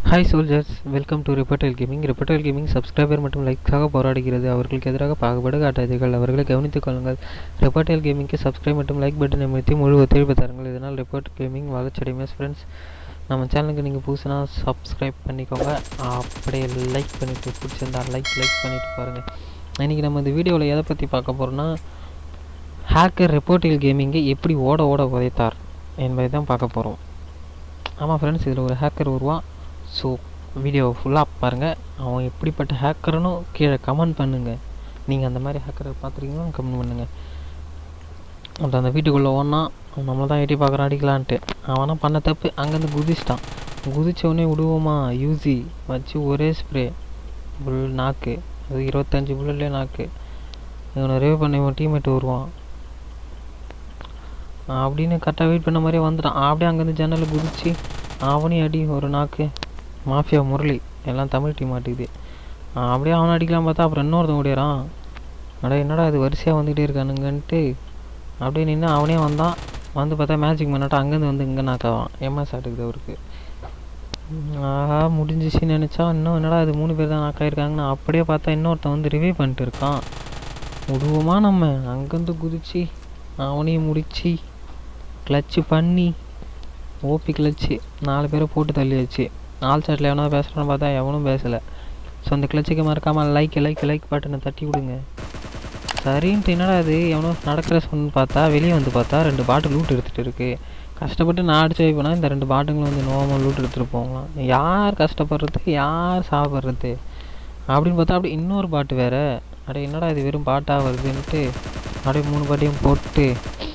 hi soldiers welcome to ரிப்பர்டல் gaming ரிப்பர்டல் gaming subscriber மற்றும் லைக்ஸாக போராடுகிறது அவர்களுக்கு எதிராக பாகுபாடு காட்டாதீர்கள் அவர்களை கவனித்துக் கொள்ளுங்கள் ரிப்பர்டல் கேமிங்க்கு சப்ஸ்கிரைப் மற்றும் லைக் பட்டன் அமைத்தி முழு ஒத்துழைப்பு தாருங்கள் இதனால் ரிப்போர்ட் கேமிங் வளர்ச்சியடையும் ஃப்ரெண்ட்ஸ் நம்ம சேனலுக்கு நீங்கள் புதுசுனா சப்ஸ்கிரைப் பண்ணிக்கோங்க அப்படியே லைக் பண்ணிவிட்டு பிடிச்சிருந்தா லைக் லைக் பண்ணிவிட்டு பாருங்கள் இன்றைக்கி நம்ம இந்த வீடியோவில் எதை பற்றி பார்க்க போகிறோன்னா ஹேக்கர் ரிப்போர்ட்டில் கேமிங்கை எப்படி ஓட ஓட உதைத்தார் என்பதை தான் பார்க்க போகிறோம் ஆமாம் ஃப்ரெண்ட்ஸ் இதில் ஒரு ஹேக்கர் வருவான் ஸோ வீடியோ ஃபுல்லாக பாருங்கள் அவன் எப்படிப்பட்ட ஹேக்கர்னு கீழே கமெண்ட் பண்ணுங்கள் நீங்கள் அந்த மாதிரி ஹேக்கரை பார்த்துருக்கீங்கன்னா கமெண்ட் பண்ணுங்கள் அப்புறம் அந்த வீட்டுக்குள்ளே ஓடனா அவன் நம்மளை தான் எட்டி பார்க்குறான் அடிக்கலான்ட்டு அவனா பண்ண தப்பு அங்கேருந்து குதிச்சிட்டான் குதிச்ச உடனே விடுவோமா யூசி வச்சு ஒரே ஸ்ப்ரே புல் நாக்கு அது இருபத்தஞ்சி புல்லட்லேயே நாக்கு இவனை ரிவ்யூ பண்ணி இவன் டீம்மேட் வருவான் அப்படின்னு கரெக்டாக வெயிட் பண்ண மாதிரியே வந்துட்டான் அப்படியே அங்கேருந்து ஜன்னலில் குதிச்சு அவனையும் அடி ஒரு நாக்கு மாஃபியா முரளி எல்லாம் தமிழ் டீம் மாட்டுக்குது அப்படியே அவனை அடிக்கலாம் பார்த்தா அப்புறம் இன்னொருத்தன் ஓடிறான் அட என்னடா இது வரிசையாக வந்துகிட்டே இருக்கானுங்கன்ட்டு அப்படியே நின்று அவனே வந்தான் வந்து பார்த்தா மேஜிக் பண்ணாட்டா அங்கேருந்து வந்து இங்கே நாக்காவான் எம்எஸ் ஆட்டுக்குது அவருக்கு ஆஹா முடிஞ்சிச்சுன்னு நினச்சா இன்னும் என்னடா இது மூணு பேர் தான் நாக்காயிருக்காங்கன்னு அப்படியே பார்த்தா இன்னொருத்தன் வந்து ரிவே பண்ணிட்டு இருக்கான் விடுவோமா நம்ம அங்கேருந்து குதிச்சு அவனையும் முடிச்சு கிளச்சு பண்ணி ஓபி கிளச்சு நாலு பேரை போட்டு தள்ளியாச்சு ஆல் சாட்டில் எவனா பேசுகிறான்னு பார்த்தா எவனும் பேசலை ஸோ அந்த கிளச்சுக்கு மறக்காமல் லைக் லைக் லைக் பட்டனை தட்டி விடுங்க சரின்ட்டு என்னடா அது எவனோ நடக்கிற சொன்னு பார்த்தா வெளியே வந்து பார்த்தா ரெண்டு பாட்டு லூட் எடுத்துகிட்டு இருக்கு கஷ்டப்பட்டு நான் அடிச்சு வைப்பேனா இந்த ரெண்டு பாட்டுங்களும் வந்து நோமல் லூட் எடுத்துகிட்டு போகலாம் யார் கஷ்டப்படுறது யார் சாப்பிட்றது அப்படின்னு பார்த்தா அப்படி இன்னொரு பாட்டு வேறு அடே என்னடா இது வெறும் பாட்டாக வருதுன்ட்டு அப்படியே மூணு பாட்டையும் போட்டு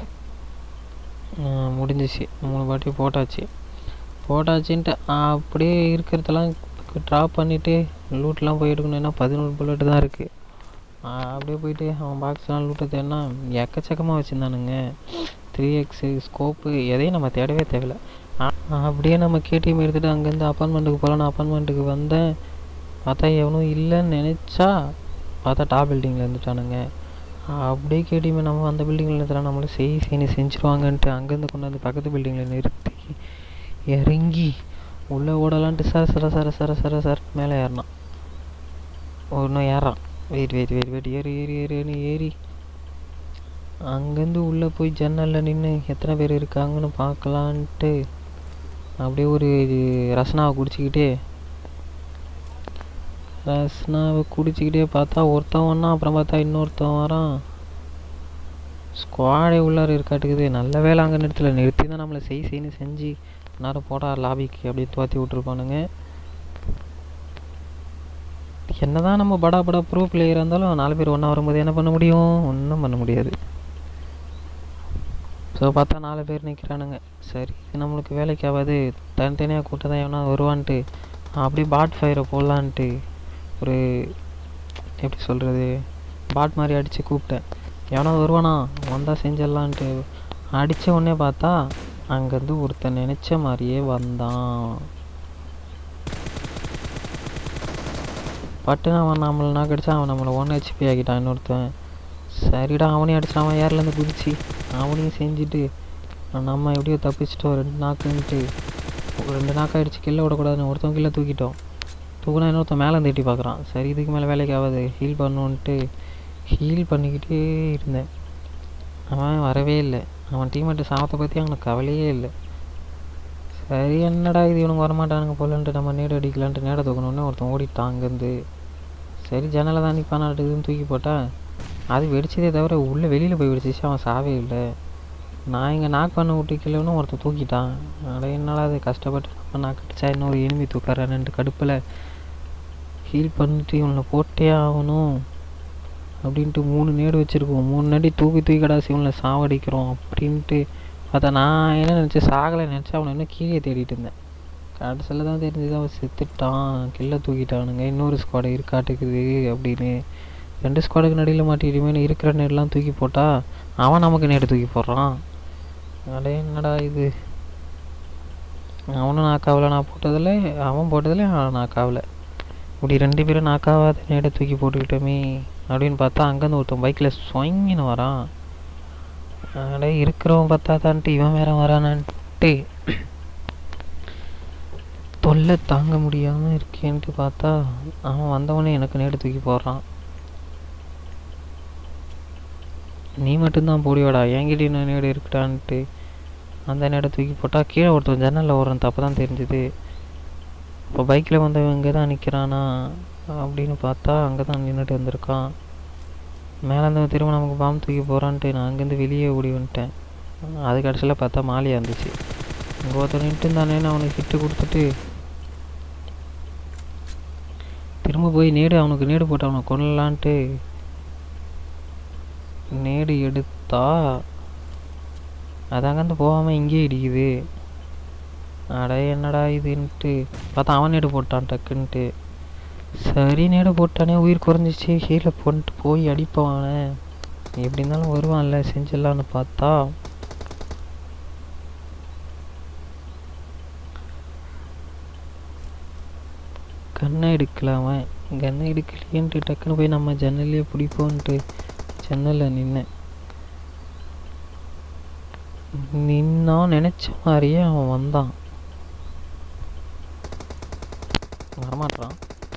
முடிஞ்சிச்சு மூணு பாட்டியும் போட்டாச்சு போட்டாச்சுன்ட்டு அப்படியே இருக்கிறதெல்லாம் ட்ராப் பண்ணிவிட்டு லூட்லாம் போய் எடுக்கணும் ஏன்னா பதினோரு புல்லட்டு தான் இருக்குது அப்படியே போயிட்டு அவன் பாக்ஸ்லாம் லூட்டை தேடினா எக்கச்சக்கமாக வச்சுருந்தானுங்க த்ரீ எக்ஸு ஸ்கோப்பு எதையும் நம்ம தேடவே தேவையில்ல அப்படியே நம்ம கேடிஎம் எடுத்துகிட்டு அங்கேருந்து அப்பார்ட்மெண்ட்டுக்கு போகலான்னு அப்பார்ட்மெண்ட்டுக்கு வந்தேன் பார்த்தா எவனும் இல்லைன்னு நினச்சா பார்த்தா டாப் பில்டிங்கில் இருந்துட்டானுங்க அப்படியே கேடிஎம் நம்ம அந்த பில்டிங்கில் இருந்துட்டா நம்மளை செய் செய்னு செஞ்சுருவாங்கன்ட்டு அங்கேருந்து கொண்டு வந்து பக்கத்து பில்டிங்கில் நிறுத்தி இறங்கி உள்ளே ஓடலான்ட்டு சர சர சர சர சர சர மேலே ஏறினான் ஒன்றும் ஏறான் வெயிட் வெயிட் வெயிட் வெயிட் ஏறி ஏறி ஏறின்னு ஏறி அங்கேருந்து உள்ளே போய் ஜன்னலில் நின்று எத்தனை பேர் இருக்காங்கன்னு பார்க்கலான்ட்டு அப்படியே ஒரு ரசனாவை குடிச்சிக்கிட்டே ரசனாவை குடிச்சிக்கிட்டே பார்த்தா ஒருத்தன் ஒன்றா அப்புறம் பார்த்தா இன்னொருத்தன் வரான் ஸ்குவாடே உள்ளார இருக்காட்டுக்குது நல்ல வேலை அங்கே நிறுத்தல நிறுத்தி தான் நம்மளை செய் செய்யு செஞ்சு நேரம் போடா லாபிக்கு அப்படியே துவாத்தி விட்ருப்பானுங்க என்ன தான் நம்ம படா படா ப்ரோ பிளேயர் இருந்தாலும் நாலு பேர் ஒன்றா வரும்போது என்ன பண்ண முடியும் ஒன்றும் பண்ண முடியாது ஸோ பார்த்தா நாலு பேர் நிற்கிறானுங்க சரி நம்மளுக்கு வேலைக்கு ஆகாது தனித்தனியாக கூட்ட தான் எவனா வருவான்ட்டு அப்படியே பாட் ஃபயரை போடலான்ட்டு ஒரு எப்படி சொல்கிறது பாட் மாதிரி அடித்து கூப்பிட்டேன் எவனா வருவானா வந்தால் செஞ்சிடலான்ட்டு அடித்த உடனே பார்த்தா அங்கேருந்து ஒருத்தன் நினச்ச மாதிரியே வந்தான் பட்டுன்னு அவன் நம்மளை நாக்கு அடித்தான் அவன் நம்மளை ஒன் ஹெச்பி ஆக்கிட்டான் இன்னொருத்தன் சரிடா அவனையும் அடிச்சிட்டான் அவன் ஏர்லேருந்து குதிச்சு அவனையும் செஞ்சுட்டு நம்ம எப்படியோ தப்பிச்சிட்டோம் ரெண்டு நாக்குன்ட்டு ரெண்டு நாக்கு அடிச்சு கில்ல விடக்கூடாதுன்னு ஒருத்தவங்க கில்ல தூக்கிட்டோம் தூக்குனா இன்னொருத்தன் மேலே தேட்டி பார்க்குறான் சரி இதுக்கு மேலே வேலைக்கு ஆகாது ஹீல் பண்ணுன்ட்டு ஹீல் பண்ணிக்கிட்டே இருந்தேன் அவன் வரவே இல்லை அவன் டீம்மேட்டு சாபத்தை பற்றி அவனுக்கு கவலையே இல்லை சரி என்னடா இது இவனுக்கு வரமாட்டானுங்க போலன்ட்டு நம்ம நேடு அடிக்கலான்ட்டு நேடை தூக்கணுன்னே ஒருத்தன் ஓடிட்டான் அங்கேருந்து சரி ஜன்னலை தான் நிற்பானாட்டுதுன்னு தூக்கி போட்டால் அது வெடிச்சதே தவிர உள்ளே வெளியில் போய் வெடிச்சிச்சு அவன் சாவே இல்லை நான் இங்கே நாக் பண்ண விட்டுக்கலன்னு ஒருத்தன் தூக்கிட்டான் அட என்னடா அது கஷ்டப்பட்டு நம்ம நாக்கு அடிச்சா இன்னொரு எனிமி தூக்கறான்ட்டு கடுப்பில் ஹீல் பண்ணிட்டு இவனை போட்டே ஆகணும் அப்படின்ட்டு மூணு நேடு வச்சுருக்கோம் மூணு நடி தூக்கி தூக்கி கடாசி இவனை சாவடிக்கிறோம் அப்படின்ட்டு பார்த்தா நான் என்ன நினச்சேன் சாகலை நினச்சா அவனை இன்னும் கீழே தேடிட்டு இருந்தேன் கடைசியில் தான் தெரிஞ்சது அவன் செத்துட்டான் கில்ல தூக்கிட்டானுங்க இன்னொரு ஸ்குவாடு இருக்காட்டுக்குது அப்படின்னு ரெண்டு ஸ்குவாடுக்கு நடியில் மாட்டிக்கிட்டுமே இருக்கிற நேரெலாம் தூக்கி போட்டால் அவன் நமக்கு நேடு தூக்கி போடுறான் அடே என்னடா இது அவனும் நாக்காவல நான் போட்டதில் அவன் போட்டதில் நாக்காவல இப்படி ரெண்டு பேரும் நாக்காவாத நேடை தூக்கி போட்டுக்கிட்டோமே அப்படின்னு பார்த்தா அங்கேருந்து ஒருத்தன் பைக்கில் சொங்கின்னு வரான் அடே இருக்கிறவன் பார்த்தாதான்ட்டு இவன் வேற வரானான்ட்டு தொல்லை தாங்க முடியாமல் இருக்கேன்ட்டு பார்த்தா அவன் வந்தவனே எனக்கு நேடு தூக்கி போடுறான் நீ மட்டும்தான் போடிவாடா என்கிட்ட இன்னும் நேடு இருக்குடான்ட்டு அந்த நேடை தூக்கி போட்டால் கீழே ஒருத்தன் ஜன்னலில் ஓடுறான் தப்பு தான் தெரிஞ்சுது இப்போ பைக்கில் வந்தவன் இங்கே தான் நிற்கிறானா அப்படின்னு பார்த்தா அங்கே தான் நின்றுட்டு வந்திருக்கான் மேலே இருந்தவன் திரும்ப நமக்கு பாம்பு தூக்கி போகிறான்ட்டு நான் அங்கேருந்து வெளியே ஓடி வந்துட்டேன் அது கடைசியில் பார்த்தா மாலியாக இருந்துச்சு இங்கே ஒருத்தர் நின்றுட்டு இருந்தானேன்னு அவனுக்கு ஹிட்டு கொடுத்துட்டு திரும்ப போய் நேடு அவனுக்கு நேடு போட்டு அவனை கொல்லலான்ட்டு நேடு எடுத்தா அது அங்கேருந்து போகாமல் இங்கேயே இடிக்குது அட என்னடா இதுன்ட்டு பார்த்தா அவன் நேடு போட்டான் டக்குன்ட்டு சரி நேடு போட்டானே உயிர் குறைஞ்சிச்சு கீழே போட்டு போய் அடிப்பான எப்படி இருந்தாலும் வருவான்ல செஞ்சிடலான்னு பார்த்தா கண்ணை எடுக்கல அவன் கண்ணை எடுக்கலையேன்ட்டு டக்குன்னு போய் நம்ம ஜன்னல்லையே பிடிப்போன்ட்டு ஜன்னலில் நின்னேன் நின்னா நினச்ச மாதிரியே அவன் வந்தான் வரமாட்டான்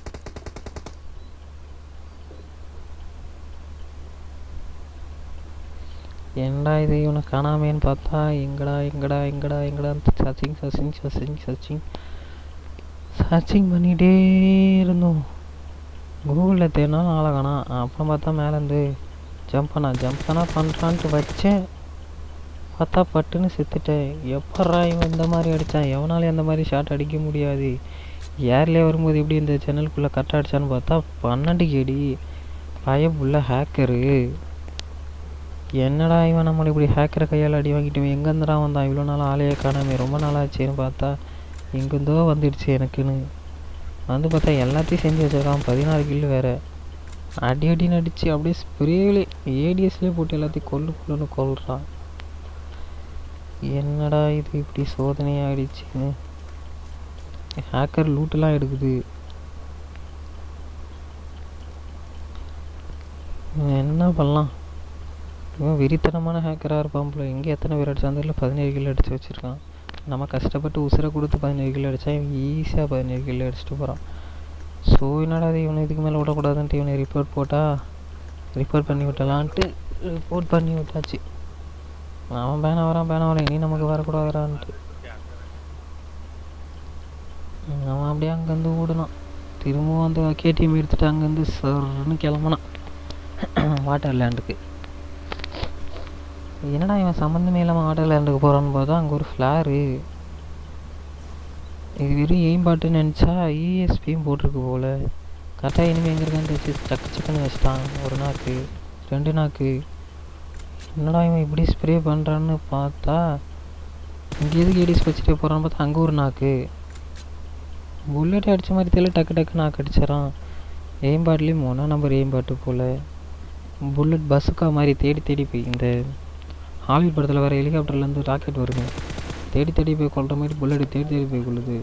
என்னடா இது இவனை காணாமேன்னு பார்த்தா எங்கடா எங்கடா எங்கடா எங்கடா searching searching searching searching searching பண்ணிகிட்டே இருந்தோம் கூகுளில் தேடினாலும் ஆளை காணாம் அப்புறம் பார்த்தா மேலேருந்து ஜம்ப் பண்ணா ஜம்ப் பண்ணா பண்ணுறான்ட்டு வச்சேன் பார்த்தா பட்டுன்னு செத்துட்டேன் எப்பட்றா இவன் இந்த மாதிரி அடித்தான் எவனாலையும் அந்த மாதிரி ஷாட் அடிக்க முடியாது ஏர்லேயே வரும்போது எப்படி இந்த சேனலுக்குள்ளே கரெக்டாக அடிச்சான்னு பார்த்தா பன்னெண்டு கேடி பயப்புள்ள ஹேக்கரு என்னடா இவன் நம்மளை இப்படி ஹேக்கரை கையால் அடி வாங்கிட்டு எங்கேருந்துடா வந்தான் இவ்வளோ நாள் ஆளையே காணாமே ரொம்ப நாளாச்சேன்னு பார்த்தா எங்கேருந்தோ வந்துடுச்சு எனக்குன்னு வந்து பார்த்தா எல்லாத்தையும் செஞ்சு வச்சிருக்கான் பதினாறு கில்லு வேறு அடி அடின்னு அடித்து அப்படியே ஸ்ப்ரேவிலே ஏடிஎஸ்லேயே போட்டு எல்லாத்தையும் கொல்லு கொல்லுன்னு கொல்றான் என்னடா இது இப்படி சோதனையாகிடுச்சின்னு ஹேக்கர் லூட்டெல்லாம் எடுக்குது என்ன பண்ணலாம் இவன் வெறித்தனமான ஹேக்கராக இருப்பான் போல எங்கே எத்தனை பேர் அடிச்சான் தெரியல பதினேழு கிலோ அடித்து வச்சுருக்கான் நம்ம கஷ்டப்பட்டு உசுரை கொடுத்து பதினேழு கிலோ அடித்தா இவன் ஈஸியாக பதினேழு கிலோ அடிச்சுட்டு போகிறான் ஸோ என்னடா இது இவனை இதுக்கு மேலே விடக்கூடாதுன்ட்டு இவனை ரிப்போர்ட் போட்டால் ரிப்போர்ட் பண்ணி விட்டலான்ட்டு ரிப்போர்ட் பண்ணி விட்டாச்சு அவன் பேன வரான் பேன வரான் இனி நமக்கு வரக்கூடாதுறான்ட்டு அவன் அப்படியே அங்கேருந்து ஓடுனான் திரும்பவும் அந்த கேடிஎம் எடுத்துகிட்டு அங்கேருந்து சர்ன்னு கிளம்புனான் வாட்டர் லேண்டுக்கு என்னடா இவன் சம்மந்தமே இல்லாமல் வாட்டர் லேண்டுக்கு போகிறான்னு பார்த்தா அங்கே ஒரு ஃப்ளாரு இது வெறும் எய்ம் பாட்டுன்னு நினச்சா இஎஸ்பியும் போட்டிருக்கு போல் கரெக்டாக இனிமேல் எங்கே இருக்கான்னு வச்சு டக்கு சக்குன்னு வச்சிட்டான் ஒரு நாக்கு ரெண்டு நாக்கு என்னடா இவன் இப்படி ஸ்ப்ரே பண்ணுறான்னு பார்த்தா இங்கே எதுக்கு ஏடிஸ் வச்சுட்டே போகிறான்னு பார்த்தா அங்கே ஒரு நாக்கு புல்லட் அடித்த மாதிரி தெரியல டக்கு டக்கு நாக்கு அடிச்சிடறான் எய்ம் பாட்லேயும் மூணா நம்பர் எய்ம் பாட்டு போல் புல்லட் பஸ்ஸுக்கா மாதிரி தேடி தேடி போய் இந்த ஹாலிவுட் படத்தில் வர ஹெலிகாப்டர்லேருந்து ராக்கெட் வருங்க தேடி தேடி போய் கொள்கிற மாதிரி புல்லட் தேடி தேடி போய் கொள்ளுது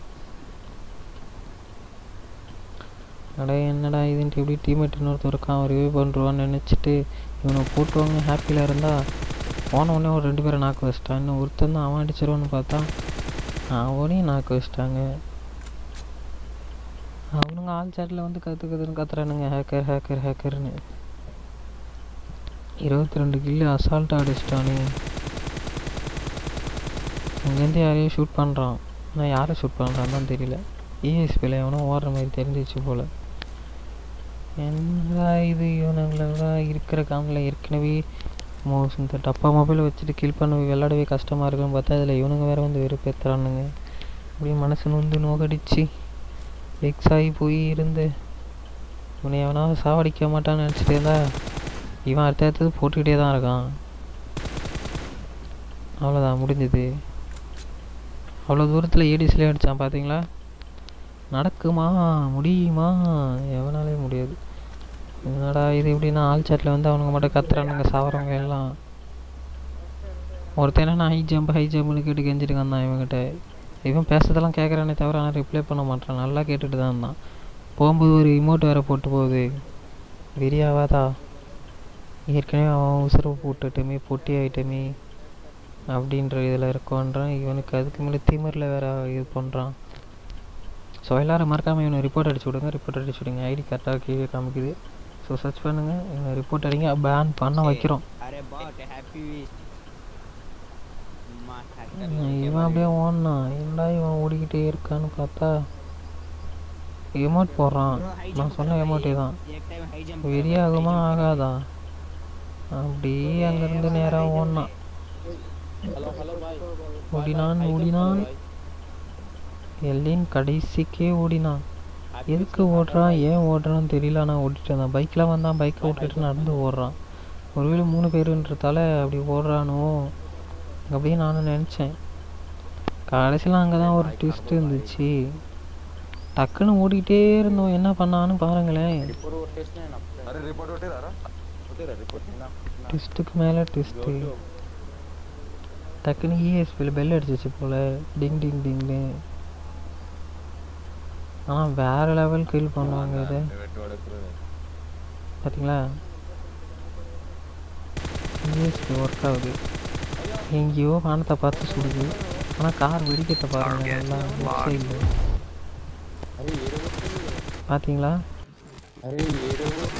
அடா என்னடா இதுன்ட்டு எப்படி டீம்மேட் இன்னொருத்தர் இருக்கான் ஒரு ரிவே பண்ணுறான்னு நினச்சிட்டு இவனை போட்டுவாங்க ஹாப்பியில் இருந்தால் போன உடனே ஒரு ரெண்டு பேரை நாக்கு வச்சிட்டான் இன்னும் ஒருத்தன் தான் அவன் அடிச்சிருவான்னு பார்த்தா அவனையும் நாக்கு வச்சிட்டாங்க அவனுங்க ஆள் சாட்டில் வந்து கற்று கற்றுன்னு கத்துறானுங்க ஹேக்கர் ஹேக்கர் ஹேக்கர்னு இருபத்தி ரெண்டு கில்லு அசால்ட்டாக அடிச்சிட்டானே இங்கேருந்து யாரையும் ஷூட் பண்ணுறான் ஆனால் யாரை ஷூட் பண்ணுறான்னு தான் தெரியல இஎஸ்பியில் எவனோ ஓடுற மாதிரி தெரிஞ்சிச்சு போல் என்னடா இது இவனுங்களெல்லாம் இருக்கிற காமில் ஏற்கனவே மோ இந்த டப்பா மொபைலை வச்சுட்டு கில் பண்ண விளாடவே கஷ்டமாக இருக்குன்னு பார்த்தா இதில் இவனுங்க வேறு வந்து வெறுப்பேற்றுறானுங்க அப்படியே மனசு நொந்து நோகடிச்சு வெக்ஸ் ஆகி போய் இருந்து இவனை எவனாவது சாவடிக்க மாட்டான்னு நினச்சிட்டே இருந்தா இவன் அடுத்த அடுத்தது போட்டுக்கிட்டே தான் இருக்கான் அவ்வளோதான் முடிஞ்சது அவ்வளோ தூரத்தில் ஏடிஸ்லேயே அடித்தான் பார்த்தீங்களா நடக்குமா முடியுமா எவனாலே முடியாது என்னடா இது எப்படின்னா ஆள் சாட்டில் வந்து அவனுங்க மட்டும் கத்துறானுங்க சாவறவங்க எல்லாம் ஒருத்தன் நான் ஹை ஜம்ப் ஹை ஜம்ப்னு கேட்டு கெஞ்சிட்டு வந்தான் இவன்கிட்ட இவன் பேசுறதெல்லாம் கேட்குறானே தவிர ஆனால் ரிப்ளை பண்ண மாட்டான் நல்லா கேட்டுட்டு தான் இருந்தான் போகும்போது ஒரு இமோட் வேறு போட்டு போகுது வெறியாவாதா ஏற்கனவே அவன் உசுரை போட்டுட்டுமே பொட்டி ஆகிட்டமே அப்படின்ற இதில் இருக்கோன்றான் இவனுக்கு அதுக்கு மேலே திமிரில் வேற இது பண்ணுறான் ஸோ எல்லோரும் மறக்காமல் இவனை ரிப்போர்ட் அடிச்சு விடுங்க ரிப்போர்ட் அடிச்சு விடுங்க ஐடி கரெக்டாக கீழே காமிக்குது ஸோ சர்ச் பண்ணுங்கள் இவனை ரிப்போர்ட் அடிங்க பேன் பண்ண வைக்கிறோம் अरे बॉट हैप्पी विश मां हैकर இவன் அப்படியே ஓடனான் என்னடா இவன் ஓடிக்கிட்டே இருக்கான்னு பார்த்தா எமோட் போடுறான் நான் சொன்ன எமோட்டே தான் एक टाइम हाई जंप வெறியாகுமா ஆகாதா அப்படியே அங்கேருந்து நேராக ஓடினான் ஓடினான் ஓடினான் எல்லின் கடைசிக்கே ஓடினான் எதுக்கு ஓடுறான் ஏன் ஓடுறான்னு தெரியல ஆனால் ஓடிட்டு இருந்தான் பைக்கில் வந்தான் பைக்கை ஓட்டிட்டு நடந்து ஓடுறான் ஒருவேளை மூணு பேருன்றதால அப்படி ஓடுறானோ அப்படியே நானும் நினச்சேன் கடைசியில் அங்கே தான் ஒரு ட்விஸ்ட் இருந்துச்சு டக்குன்னு ஓடிக்கிட்டே இருந்தோம் என்ன பண்ணான்னு பாருங்களேன் अरे रिपोर्ट होते रहा होते रहा रिपोर्ट ना ட்விஸ்ட்டுக்கு மேலே ட்விஸ்ட்டு டக்குன்னு இஎஸ்பியில் பெல் அடிச்சிச்சு போல் டிங் டிங் டிங்னு ஆனால் வேறு லெவல் கில் பண்ணுவாங்க இது பார்த்தீங்களா இஎஸ்பி ஒர்க் ஆகுது எங்கேயோ வானத்தை பார்த்து சுடுது ஆனால் கார் வெடிக்கத்தை பாருங்க நல்லா சைடில் பார்த்தீங்களா अरे ये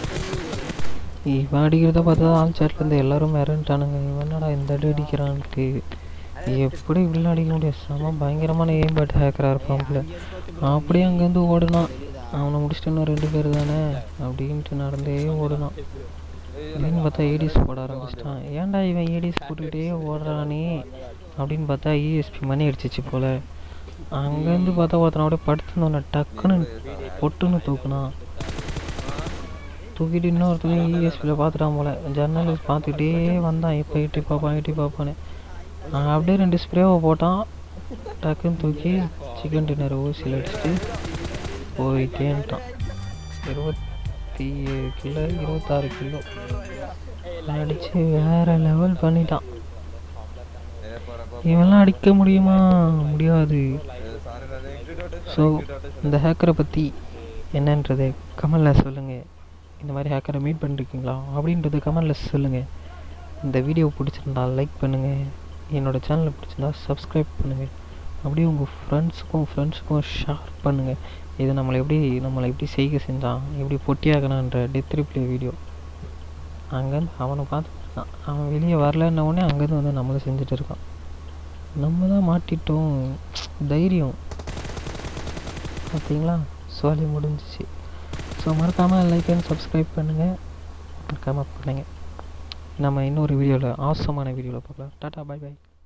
இவன் அடிக்கிறத பார்த்தா ஆள் சேட்லேருந்து எல்லாரும் மிரண்டானுங்க இவன் என்னடா இந்த அடி அடிக்கிறான்ட்டு எப்படி இப்படிலாம் அடிக்க முடியும் செம பயங்கரமான ஏம் பட் ஹேக்கராக இருப்பான்ல அப்படியே அங்கேருந்து ஓடுனான் அவனை முடிச்சுட்டு இன்னும் ரெண்டு பேர் தானே அப்படின்ட்டு நடந்தே ஓடுனான் அப்படின்னு பார்த்தா ஏடிஸ் போட ஆரம்பிச்சிட்டான் ஏன்டா இவன் ஏடிஸ் போட்டுக்கிட்டே ஓடுறானே அப்படின்னு பார்த்தா இஎஸ்பி மணி அடிச்சிச்சு போல் அங்கேருந்து பார்த்தா ஒருத்தனை அப்படியே படுத்துருந்தோன்னே டக்குன்னு பொட்டுன்னு தூக்குனான் தூக்கிட்டு இன்னொருத்தனையும் இஎஸ்பியில் பார்த்துட்டான் போல ஜன்னல் பார்த்துக்கிட்டே வந்தான் இப்போ எட்டி பார்ப்பான் எட்டி பார்ப்பான்னு அவன் அப்படியே ரெண்டு ஸ்ப்ரேவை போட்டான் டக்குன்னு தூக்கி சிக்கன் டின்னர் ஊசியில் அடிச்சுட்டு போயிட்டேன்ட்டான் இருபத்தி ஏழு கிலோ இருபத்தாறு கிலோ அடித்து வேற லெவல் பண்ணிட்டான் இவெல்லாம் அடிக்க முடியுமா முடியாது ஸோ இந்த ஹேக்கரை பற்றி என்னன்றதை கமலில் சொல்லுங்கள் இந்த மாதிரி ஹேக்கரை மீட் பண்ணிருக்கீங்களா அப்படின்றது கமெண்டில் சொல்லுங்கள் இந்த வீடியோ பிடிச்சிருந்தா லைக் பண்ணுங்கள் என்னோடய சேனலை பிடிச்சிருந்தா சப்ஸ்கிரைப் பண்ணுங்கள் அப்படியே உங்கள் ஃப்ரெண்ட்ஸுக்கும் ஃப்ரெண்ட்ஸுக்கும் ஷேர் பண்ணுங்கள் இது நம்மளை எப்படி நம்மளை எப்படி செய்க செஞ்சான் எப்படி பொட்டியாகணுன்ற டெத் ரிப்ளே வீடியோ அங்கேருந்து அவனை பார்த்துட்டு இருக்கான் அவன் வெளியே வரலன்ன உடனே அங்கேருந்து வந்து நம்மளை செஞ்சுட்டு இருக்கான் நம்ம தான் மாட்டிட்டோம் தைரியம் பார்த்தீங்களா சோலி முடிஞ்சிச்சு ஸோ மறக்காமல் லைக் அண்ட் சப்ஸ்கிரைப் பண்ணுங்கள் மறக்காமல் பண்ணுங்கள் நம்ம இன்னொரு வீடியோவில் ஆசமான வீடியோவில் பார்க்கலாம் டாட்டா பை பை